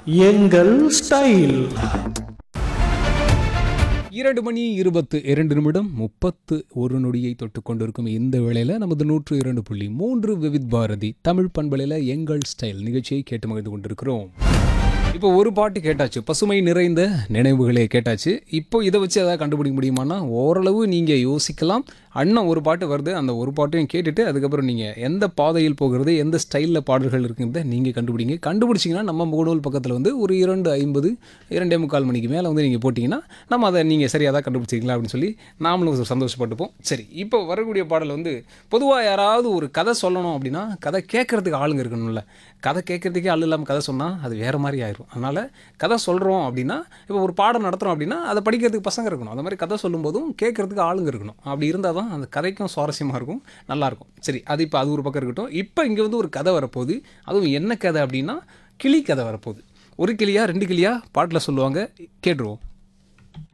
எங்கள் ஸ்டைல் இரண்டு மணி இருபத்து இரண்டு நிமிடம் முப்பத்து ஒரு நொடியை தொட்டு கொண்டிருக்கும் இந்த வேளையில் நமது நூற்று இரண்டு புள்ளி மூன்று விவித் பாரதி தமிழ் பண்பலையில் எங்கள் ஸ்டைல் நிகழ்ச்சியை கேட்டு மகிழ்ந்து கொண்டிருக்கிறோம் இப்போ ஒரு பாட்டு கேட்டாச்சு பசுமை நிறைந்த நினைவுகளே கேட்டாச்சு இப்போ இதை வச்சு எதாவது கண்டுபிடிக்க முடியுமானா ஓரளவு நீங்கள் யோசிக்கலாம் அண்ணன் ஒரு பாட்டு வருது அந்த ஒரு பாட்டையும் கேட்டுட்டு அதுக்கப்புறம் நீங்கள் எந்த பாதையில் போகிறது எந்த ஸ்டைலில் பாடல்கள் இருக்குங்கிறத நீங்கள் கண்டுபிடிங்க கண்டுபிடிச்சிங்கன்னா நம்ம முகநூல் பக்கத்தில் வந்து ஒரு இரண்டு ஐம்பது இரண்டே முக்கால் மணிக்கு மேலே வந்து நீங்கள் போட்டிங்கன்னா நம்ம அதை நீங்கள் சரியாக தான் கண்டுபிடிச்சிங்களா அப்படின்னு சொல்லி நாமளும் ஒரு சந்தோஷப்பட்டுப்போம் சரி இப்போ வரக்கூடிய பாடல் வந்து பொதுவாக யாராவது ஒரு கதை சொல்லணும் அப்படின்னா கதை கேட்குறதுக்கு ஆளுங்க இருக்கணும்ல கதை கேட்குறதுக்கே ஆள் இல்லாமல் கதை சொன்னால் அது வேறு மாதிரி ஆயிரும் அதனால் கதை சொல்கிறோம் அப்படின்னா இப்போ ஒரு பாடம் நடத்துகிறோம் அப்படின்னா அதை படிக்கிறதுக்கு பசங்க இருக்கணும் அந்த மாதிரி கதை சொல்லும்போதும் கேட்குறதுக்கு ஆளுங்க இருக்கணும் அப்படி இருந்தால் தான் அந்த கதைக்கும் சுவாரஸ்யமாக இருக்கும் நல்லாயிருக்கும் சரி அது இப்போ அது ஒரு பக்கம் இருக்கட்டும் இப்போ இங்கே வந்து ஒரு கதை வரப்போகுது அதுவும் என்ன கதை அப்படின்னா கிளி கதை வரப்போகுது ஒரு கிளியா ரெண்டு கிளியா பாட்டில் சொல்லுவாங்க கேட்டுருவோம்